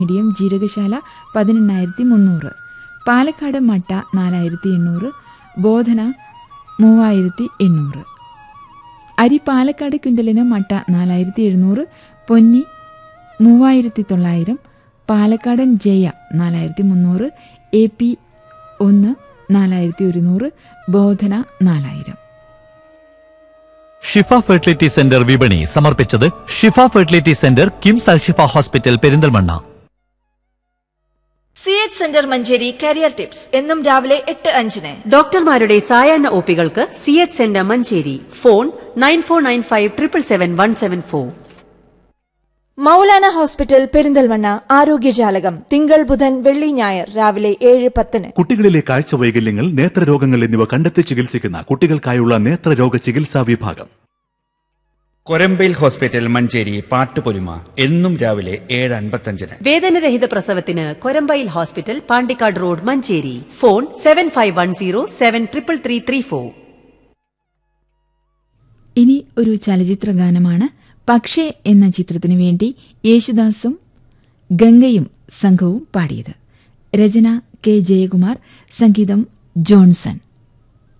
medium ജീരകശാല പതിനെണ്ണായിരത്തി മുന്നൂറ് പാലക്കാട് മട്ട നാലായിരത്തി എണ്ണൂറ് ബോധന മൂവായിരത്തി എണ്ണൂറ് അരി പാലക്കാട് ക്വിൻ്റലിന് മട്ട നാലായിരത്തി എഴുന്നൂറ് പൊന്നി മൂവായിരത്തി തൊള്ളായിരം പാലക്കാടൻ ജയ നാലായിരത്തി മുന്നൂറ് എ പി ഒന്ന് നാലായിരത്തി ഒരുന്നൂറ് ബോധന നാലായിരം ഷിഫ ഫെർട്ടിലിറ്റി സെന്റർ വിപണി സമർപ്പിച്ചത് Shifa fertility centre KIMS Alshifa hospital Perinthalmanna C H centre Manjeri career tips എന്നും രാവിലെ എട്ട് അഞ്ചിന് ഡോക്ടർമാരുടെ സായാഹ്ന ഒപികൾക്ക് C H centre Manjeri phone nine four nine five triple seven one seven four Maulana hospital Perinthalmanna ആരോഗ്യജാലകം തിങ്കൾ ബുധൻ വെള്ളി ഞായർ രാവിലെ ഏഴ് പത്തിന് കുട്ടികളിലെ കാഴ്ച വൈകല്യങ്ങൾ നേത്രരോഗങ്ങൾ എന്നിവ കണ്ടെത്തി ചികിത്സിക്കുന്ന കുട്ടികൾക്കായുള്ള നേത്രരോഗ ചികിത്സാ വിഭാഗം കൊരമ്പയിൽ ഹോസ്പിറ്റൽ മഞ്ചേരി പാട്ടുപൊലിമ എന്നും രാവിലെ ഏഴ് അൻപത്തഞ്ചിന് വേദനരഹിത പ്രസവത്തിന് കൊരമ്പയിൽ hospital Pandikkad road Manjeri phone seven five one zero seven triple three three four ഇനി ഒരു ചലച്ചിത്ര ഗാനമാണ് പക്ഷേ എന്ന ചിത്രത്തിനു വേണ്ടി യേശുദാസും ഗംഗയും സംഘവും പാടിയത് രചന കെ ജയകുമാർ സംഗീതം ജോൺസൺ